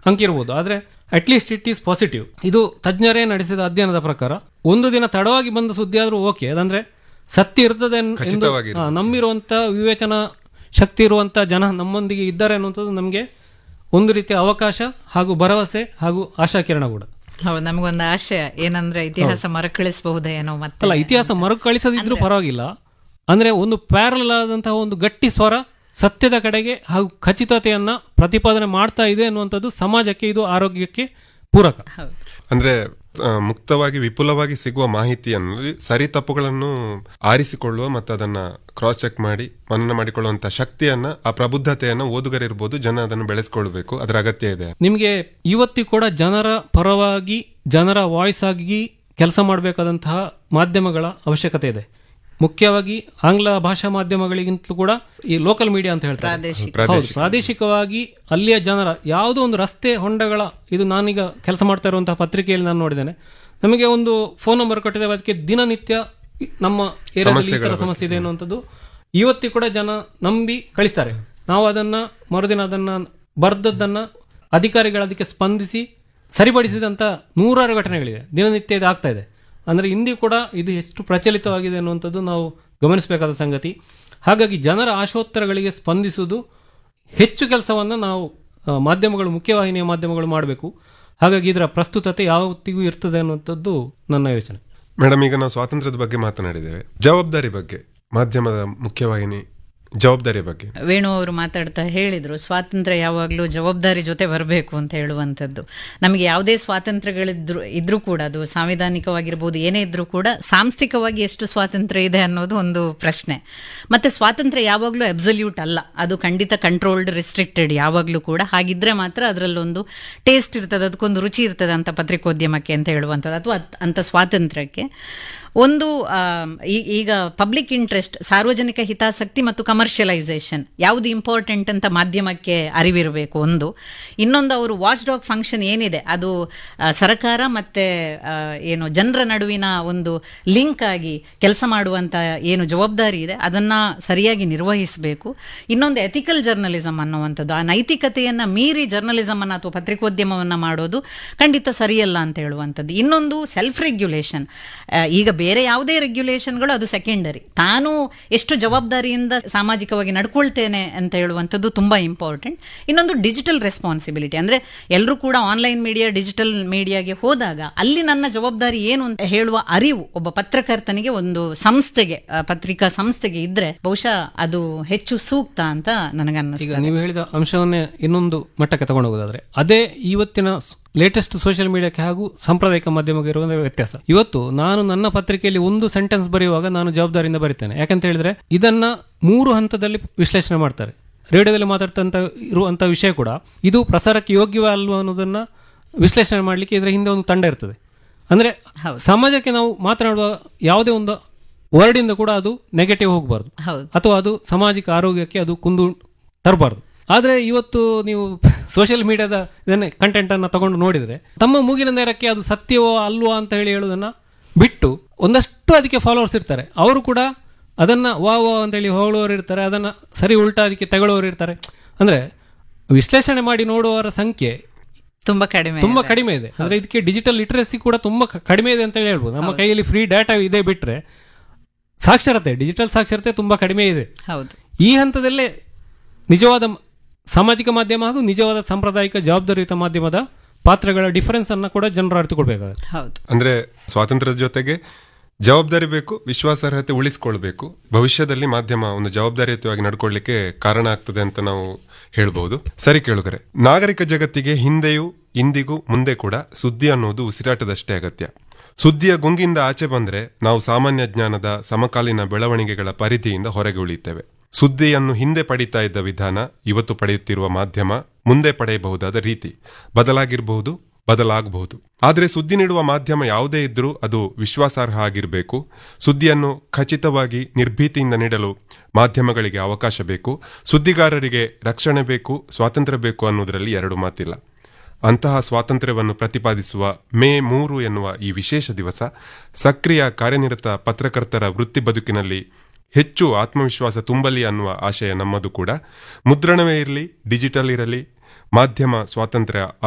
ಅಂಕ ಇರ್ಬೋದು ಆದರೆ ಅಟ್ಲೀಸ್ಟ್ ಇಟ್ ಈಸ್ ಪಾಸಿಟಿವ್ ಇದು ತಜ್ಞರೇ ನಡೆಸಿದ ಅಧ್ಯಯನದ ಪ್ರಕಾರ ಒಂದು ದಿನ ತಡವಾಗಿ ಬಂದ ಸುದ್ದಿ ಆದರೂ ಓಕೆ ಅದಂದ್ರೆ ಸತ್ಯ ಇರ್ತದೆ ಎನ್- ಎಂದು ಖಚಿತವಾಗಿರ್ಬೇಕು. ಆ, ನಂಬಿರುವಂತ ವಿವೇಚನಾ ಶಕ್ತಿ ಇರುವಂತ ಜನ ನಮ್ಮೊಂದಿಗೆ ಇದ್ದಾರೆ ಅನ್ನುವಂಥದ್ದು ನಮಗೆ ಒಂದು ರೀತಿಯ ಅವಕಾಶ ಹಾಗೂ ಭರವಸೆ ಹಾಗೂ ಆಶಾಕಿರಣ ಕೂಡ ಹೌದು ನಮಗೊಂದು ಆಶಯ ಏನಂದ್ರೆ ಇತಿಹಾಸ ಮರುಕಳಿಸಬಹುದೇ ಏನೋ ಮತ್ತೆ ಅಲ್ಲ ಇತಿಹಾಸ ಮರುಕಳಿಸದಿದ್ರೂ ಪರವಾಗಿಲ್ಲ ಅಂದ್ರೆ ಒಂದು ಪ್ಯಾರಲ್ ಆದಂತಹ ಒಂದು ಗಟ್ಟಿ ಸ್ವರ ಸತ್ಯದ ಕಡೆಗೆ ಹಾಗೂ ಖಚಿತತೆಯನ್ನ ಪ್ರತಿಪಾದನೆ ಮಾಡ್ತಾ ಇದೆ ಅನ್ನುವಂಥದ್ದು ಸಮಾಜಕ್ಕೆ ಇದು ಆರೋಗ್ಯಕ್ಕೆ ಪೂರಕ ಹೌದು ಅಂದ್ರೆ ಆ, ಮುಕ್ತವಾಗಿ ವಿಪುಲವಾಗಿ ಸಿಗುವ ಮಾಹಿತಿಯನ್ನು ಸರಿ ತಪ್ಪುಗಳನ್ನು ಆರಿಸಿಕೊಳ್ಳುವ ಮತ್ತು ಅದನ್ನ ಕ್ರಾಸ್ ಚೆಕ್ ಮಾಡಿ ಮನನ ಮಾಡಿಕೊಳ್ಳುವಂತ ಶಕ್ತಿಯನ್ನ ಆ ಪ್ರಬುದ್ಧತೆಯನ್ನ ಓದುಗರಿರ್ಬೋದು ಜನ ಅದನ್ನು ಬೆಳೆಸ್ಕೊಳ್ಬೇಕು ಅದರ ಅಗತ್ಯ ಇದೆ ನಿಮಗೆ ಇವತ್ತಿಗೂ ಕೂಡ ಜನರ ಪರವಾಗಿ ಜನರ ವಾಯ್ಸ್ ಆಗಿ ಕೆಲಸ ಮಾಡಬೇಕಾದಂತಹ ಮಾಧ್ಯಮಗಳ ಅವಶ್ಯಕತೆ ಇದೆ ಮುಖ್ಯವಾಗಿ ಆಂಗ್ಲ ಭಾಷಾ ಮಾಧ್ಯಮಗಳಿಗಿಂತಲೂ ಕೂಡ ಈ ಲೋಕಲ್ ಮೀಡಿಯಾ ಅಂತ ಹೇಳ್ತಾರೆ ಪ್ರಾದೇಶಿಕ ಹೌದು ಪ್ರಾದೇಶಿಕವಾಗಿ ಅಲ್ಲಿಯ ಜನರ ಯಾವುದೋ ಒಂದು ರಸ್ತೆ ಹೊಂಡಗಳ ಇದು ನಾನೀಗ ಕೆಲಸ ಮಾಡ್ತಾ ಇರುವಂತಹ ಪತ್ರಿಕೆಯಲ್ಲಿ ನಾನು ನೋಡಿದ್ದೇನೆ ನಮಗೆ ಒಂದು ಫೋನ್ ನಂಬರ್ ಕೊಟ್ಟಿದ್ದೇವೆ ಅದಕ್ಕೆ ದಿನನಿತ್ಯ ನಮ್ಮ ಏರಿಯಾದಲ್ಲಿ ಈ ಥರ ಸಮಸ್ಯೆ ಇದೆ ಅನ್ನುವಂಥದ್ದು ಇವತ್ತಿಗೂ ಕೂಡ ಜನ ನಂಬಿ ಕಳಿಸ್ತಾರೆ ನಾವು ಅದನ್ನ ಮರುದಿನ ಅದನ್ನ ಬರ್ದದ್ದನ್ನ ಅಧಿಕಾರಿಗಳು ಅದಕ್ಕೆ ಸ್ಪಂದಿಸಿ ಸರಿಪಡಿಸಿದಂತ ನೂರಾರು ಘಟನೆಗಳಿವೆ ದಿನನಿತ್ಯ ಇದು ಆಗ್ತಾ ಇದೆ ಅಂದ್ರೆ ಇಂದಿ ಕೂಡ ಇದು ಎಷ್ಟು ಪ್ರಚಲಿತವಾಗಿದೆ ಅನ್ನುವಂಥದ್ದು ನಾವು ಗಮನಿಸಬೇಕಾದ ಸಂಗತಿ ಹಾಗಾಗಿ ಜನರ ಆಶೋತ್ತರಗಳಿಗೆ ಸ್ಪಂದಿಸುವುದು ಹೆಚ್ಚು ಕೆಲಸವನ್ನು ನಾವು ಆ, ಮಾಧ್ಯಮಗಳು ಮುಖ್ಯವಾಹಿನಿಯ ಮಾಧ್ಯಮಗಳು ಮಾಡಬೇಕು ಹಾಗಾಗಿ ಇದರ ಪ್ರಸ್ತುತತೆ ಯಾವತ್ತಿಗೂ ಇರ್ತದೆ ಅನ್ನುವಂಥದ್ದು ನನ್ನ ಯೋಚನೆ ಮೇಡಮ್ ಈಗ ನಾವು ಸ್ವಾತಂತ್ರ್ಯದ ಬಗ್ಗೆ ಮಾತನಾಡಿದ್ದೇವೆ ಜವಾಬ್ದಾರಿ ಬಗ್ಗೆ ಮಾಧ್ಯಮದ ಮುಖ್ಯವಾಹಿನಿ ಜವಾಬ್ದಾರಿ ಬಗ್ಗೆ ವೇಣು ಅವರು ಮಾತಾಡ್ತಾ ಹೇಳಿದ್ರು ಸ್ವಾತಂತ್ರ್ಯ ಯಾವಾಗಲೂ ಜವಾಬ್ದಾರಿ ಜೊತೆ ಬರಬೇಕು ಅಂತ ಹೇಳುವಂಥದ್ದು ನಮಗೆ ಯಾವುದೇ ಸ್ವಾತಂತ್ರ್ಯಗಳಿದ್ರು ಇದ್ರೂ ಕೂಡ ಅದು ಸಾಂವಿಧಾನಿಕವಾಗಿರ್ಬೋದು ಏನೇ ಇದ್ರೂ ಕೂಡ ಸಾಂಸ್ಥಿಕವಾಗಿ ಎಷ್ಟು ಸ್ವಾತಂತ್ರ್ಯ ಇದೆ ಅನ್ನೋದು ಒಂದು ಪ್ರಶ್ನೆ ಮತ್ತೆ ಸ್ವಾತಂತ್ರ್ಯ ಯಾವಾಗಲೂ ಅಬ್ಸಲ್ಯೂಟ್ ಅಲ್ಲ ಅದು ಖಂಡಿತ ಕಂಟ್ರೋಲ್ಡ್ ರಿಸ್ಟ್ರಿಕ್ಟೆಡ್ ಯಾವಾಗಲೂ ಕೂಡ ಹಾಗಿದ್ರೆ ಮಾತ್ರ ಅದರಲ್ಲೊಂದು ಟೇಸ್ಟ್ ಇರ್ತದೆ ಅದಕ್ಕೊಂದು ರುಚಿ ಇರ್ತದೆ ಅಂತ ಪತ್ರಿಕೋದ್ಯಮಕ್ಕೆ ಅಂತ ಹೇಳುವಂಥದ್ದು ಅಥವಾ ಅತ್- ಅಂತ ಸ್ವಾತಂತ್ರ್ಯಕ್ಕೆ ಒಂದು ಆ, ಈ- ಈಗ ಪಬ್ಲಿಕ್ ಇಂಟ್ರೆಸ್ಟ್ ಸಾರ್ವಜನಿಕ ಹಿತಾಸಕ್ತಿ ಮತ್ತು ಕಮರ್ಷಿಯಲೈಸೇಷನ್ ಯಾವುದು ಇಂಪಾರ್ಟೆಂಟ್ ಅಂತ ಮಾಧ್ಯಮಕ್ಕೆ ಅರಿವಿರಬೇಕು ಒಂದು ಇನ್ನೊಂದು ಅವರು ವಾಚ್ ಡಾಗ್ ಫಂಕ್ಷನ್ ಏನಿದೆ ಅದು ಆ, ಸರ್ಕಾರ ಮತ್ತೆ ಆ, ಏನು ಜನರ ನಡುವಿನ ಒಂದು ಲಿಂಕ್ ಆಗಿ ಕೆಲಸ ಮಾಡುವಂತ ಏನು ಜವಾಬ್ದಾರಿ ಇದೆ ಅದನ್ನ ಸರಿಯಾಗಿ ನಿರ್ವಹಿಸಬೇಕು ಇನ್ನೊಂದು ಎಥಿಕಲ್ ಜರ್ನಲಿಸಮ್ ಅನ್ನುವಂಥದ್ದು ಆ ನೈತಿಕತೆಯನ್ನ ಮೀರಿ ಜರ್ನಲಿಸಮ್ ಅನ್ನ ಅಥವಾ ಪತ್ರಿಕೋದ್ಯಮವನ್ನ ಮಾಡೋದು ಖಂಡಿತ ಸರಿಯಲ್ಲ ಅಂತ ಹೇಳುವಂಥದ್ದು ಇನ್ನೊಂದು ಸೆಲ್ಫ್ ರೆಗ್ಯುಲೇಷನ್ ಈಗ ಬೇರೆ ಯಾವುದೇ ರೆಗ್ಯುಲೇಷನ್ಗಳು ಅದು ಸೆಕೆಂಡರಿ ತಾನು ಎಷ್ಟು ಜವಾಬ್ದಾರಿಯಿಂದ ಸಾಮಾಜಿಕವಾಗಿ ನಡ್ಕೊಳ್ತೇನೆ ಅಂತ ಹೇಳುವಂಥದ್ದು ತುಂಬಾ ಇಂಪಾರ್ಟೆಂಟ್ ಇನ್ನೊಂದು ಡಿಜಿಟಲ್ ರೆಸ್ಪಾನ್ಸಿಬಿಲಿಟಿ ಅಂದ್ರೆ ಎಲ್ಲರೂ ಕೂಡ ಆನ್ಲೈನ್ ಮೀಡಿಯಾ ಡಿಜಿಟಲ್ ಮೀಡಿಯಾಗೆ ಹೋದಾಗ ಅಲ್ಲಿ ನನ್ನ ಜವಾಬ್ದಾರಿ ಏನು ಅಂತ ಹೇಳುವ ಅರಿವು ಒಬ್ಬ ಪತ್ರಕರ್ತನಿಗೆ ಒಂದು ಸಂಸ್ಥೆಗೆ ಆ, ಪತ್ರಿಕಾ ಸಂಸ್ಥೆಗೆ ಇದ್ರೆ ಬಹುಶಃ ಅದು ಹೆಚ್ಚು ಸೂಕ್ತ ಅಂತ ಈಗ ನನಗನ್ನಿಸ್ತದೆ ನೀವು ಹೇಳಿದ ಅಂಶವನ್ನೇ ಇನ್ನೊಂದು ಮಟ್ಟಕ್ಕೆ ತಗೊಂಡು ಹೋಗೋದಾದ್ರೆ ಅದೇ ಇವತ್ತಿನ ಲೇಟೆಸ್ಟ್ ಸೋಷಿಯಲ್ ಮೀಡಿಯಾಕ್ಕೆ ಹಾಗೂ ಸಾಂಪ್ರದಾಯಿಕ ಮಾಧ್ಯಮಕ್ಕೆ ಇರುವ ವ್ಯತ್ಯಾಸ ಇವತ್ತು ನಾನು ನನ್ನ ಪತ್ರಿಕೆಯಲ್ಲಿ ಒಂದು ಸೆಂಟೆನ್ಸ್ ಬರೆಯುವಾಗ ನಾನು ಜವಾಬ್ದಾರಿಯಿಂದ ಬರಿತೇನೆ ಯಾಕಂತ ಹೇಳಿದ್ರೆ ಇದನ್ನ ಮೂರು ಹಂತದಲ್ಲಿ ವಿಶ್ಲೇಷಣೆ ಮಾಡ್ತಾರೆ ರೇಡಿಯೋದಲ್ಲಿ ಮಾತಾಡ್ತಂತ ಇರುವಂತ ವಿಷಯ ಕೂಡ ಇದು ಪ್ರಸಾರಕ್ಕೆ ಯೋಗ್ಯವೇ ಅಲ್ವಾ ಅನ್ನೋದನ್ನ ವಿಶ್ಲೇಷಣೆ ಮಾಡಲಿಕ್ಕೆ ಇದರ ಹಿಂದೆ ಒಂದು ತಂಡ ಇರ್ತದೆ ಅಂದ್ರೆ ಹೌದು. ಸಮಾಜಕ್ಕೆ ನಾವು ಮಾತನಾಡುವ ಯಾವುದೇ ಒಂದು ವರ್ಡಿಂದ ಕೂಡ ಅದು ನೆಗೆಟಿವ್ ಹೋಗಬಾರ್ದು ಹೌದು ಅಥವಾ ಅದು ಸಾಮಾಜಿಕ ಆರೋಗ್ಯಕ್ಕೆ ಅದು ಕುಂದು ತರಬಾರ್ದು ಆದ್ರೆ ಇವತ್ತು ನೀವು ಸೋಷಿಯಲ್ ಮೀಡಿಯಾದ ಇದನ್ನೇ ಕಂಟೆಂಟ್ ಅನ್ನ ತಗೊಂಡು ನೋಡಿದ್ರೆ ತಮ್ಮ ಮೂಗಿನ ನೇರಕ್ಕೆ ಅದು ಸತ್ಯವೋ ಅಲ್ವೋ ಅಂತ ಹೇಳಿ ಹೇಳೋದನ್ನ ಬಿಟ್ಟು ಒಂದಷ್ಟು ಅದಕ್ಕೆ ಫಾಲೋವರ್ಸ್ ಇರ್ತಾರೆ ಅವರು ಕೂಡ ಅದನ್ನ ವಾ ವಾ ಅಂತೇಳಿ ಹೊಗಳೋರು ಇರ್ತಾರೆ ಅದನ್ನ ಸರಿ ಉಲ್ಟಾ ಅದಕ್ಕೆ ತಗೊಳ್ಳೋರು ಇರ್ತಾರೆ ಅಂದ್ರೆ ವಿಶ್ಲೇಷಣೆ ಮಾಡಿ ನೋಡುವವರ ಸಂಖ್ಯೆ ತುಂಬಾ ಕಡಿಮೆ ತುಂಬಾ ಕಡಿಮೆ ಇದೆ ಅಂದ್ರೆ ಇದಕ್ಕೆ ಡಿಜಿಟಲ್ ಲಿಟರಸಿ ಕೂಡ ತುಂಬಾ ಕ- ಕಡಿಮೆ ಇದೆ ಅಂತ ಹೇಳಿ ಹೇಳ್ಬೋದು ನಮ್ಮ ಕೈಯಲ್ಲಿ ಫ್ರೀ ಡಾಟಾ ಇದೆ ಬಿಟ್ರೆ ಸಾಕ್ಷರತೆ ಡಿಜಿಟಲ್ ಸಾಕ್ಷರತೆ ತುಂಬಾ ಕಡಿಮೆ ಇದೆ ಹೌದು ಈ ಹಂತದಲ್ಲೇ ನಿಜವಾದ ಮ- ಸಾಮಾಜಿಕ ಮಾಧ್ಯಮ ಹಾಗೂ ನಿಜವಾದ ಸಾಂಪ್ರದಾಯಿಕ ಜವಾಬ್ದಾರಿಯುತ ಮಾಧ್ಯಮದ ಪಾತ್ರಗಳ ಡಿಫರೆನ್ಸ್ ಅನ್ನ ಕೂಡ ಜನರು ಅರಿತುಕೊಳ್ಬೇಕಾಗುತ್ತೆ ಹೌದು ಅಂದ್ರೆ ಸ್ವಾತಂತ್ರ್ಯದ ಜೊತೆಗೆ ಜವಾಬ್ದಾರಿ ಬೇಕು ವಿಶ್ವಾಸಾರ್ಹತೆ ಉಳಿಸ್ಕೊಳ್ಬೇಕು ಭವಿಷ್ಯದಲ್ಲಿ ಮಾಧ್ಯಮ ಒಂದು ಜವಾಬ್ದಾರಿಯುತವಾಗಿ ನಡ್ಕೊಳ್ಳಿಕ್ಕೆ ಕಾರಣ ಆಗ್ತದೆ ಅಂತ ನಾವು ಹೇಳ್ಬಹುದು ಸರಿ ಕೇಳುಗರೆ ನಾಗರಿಕ ಜಗತ್ತಿಗೆ ಹಿಂದೆಯೂ ಇಂದಿಗೂ ಮುಂದೆ ಕೂಡ ಸುದ್ದಿ ಅನ್ನೋದು ಉಸಿರಾಟದಷ್ಟೇ ಅಗತ್ಯ ಸುದ್ದಿಯ ಗುಂಗಿಂದ ಆಚೆ ಬಂದ್ರೆ ನಾವು ಸಾಮಾನ್ಯ ಜ್ಞಾನದ ಸಮಕಾಲೀನ ಬೆಳವಣಿಗೆಗಳ ಪರಿಧಿಯಿಂದ ಹೊರಗೆ ಉಳಿಯುತ್ತೇವೆ ಸುದ್ದಿಯನ್ನು ಹಿಂದೆ ಪಡೀತಾ ಇದ್ದ ವಿಧಾನ ಇವತ್ತು ಪಡೆಯುತ್ತಿರುವ ಮಾಧ್ಯಮ ಮುಂದೆ ಪಡೆಯಬಹುದಾದ ರೀತಿ ಬದಲಾಗಿರಬಹುದು ಬದಲಾಗಬಹುದು ಆದರೆ ಸುದ್ದಿ ನೀಡುವ ಮಾಧ್ಯಮ ಯಾವುದೇ ಇದ್ರೂ ಅದು ವಿಶ್ವಾಸಾರ್ಹ ಆಗಿರಬೇಕು ಸುದ್ದಿಯನ್ನು ಖಚಿತವಾಗಿ ನಿರ್ಭೀತಿಯಿಂದ ನೀಡಲು ಮಾಧ್ಯಮಗಳಿಗೆ ಅವಕಾಶ ಬೇಕು ಸುದ್ದಿಗಾರರಿಗೆ ರಕ್ಷಣೆ ಬೇಕು ಸ್ವಾತಂತ್ರ್ಯ ಬೇಕು ಅನ್ನೋದರಲ್ಲಿ ಎರಡು ಮಾತಿಲ್ಲ ಅಂತಹ ಸ್ವಾತಂತ್ರ್ಯವನ್ನು ಪ್ರತಿಪಾದಿಸುವ ಮೇ ಮೂರು ಎನ್ನುವ ಈ ವಿಶೇಷ ದಿವಸ ಸಕ್ರಿಯ ಕಾರ್ಯನಿರತ ಪತ್ರಕರ್ತರ ವೃತ್ತಿ ಬದುಕಿನಲ್ಲಿ ಹೆಚ್ಚು ಆತ್ಮವಿಶ್ವಾಸ ತುಂಬಲಿ ಅನ್ನುವ ಆಶಯ ನಮ್ಮದು ಕೂಡ ಮುದ್ರಣವೇ ಇರಲಿ ಡಿಜಿಟಲ್ ಇರಲಿ ಮಾಧ್ಯಮ ಸ್ವಾತಂತ್ರ್ಯ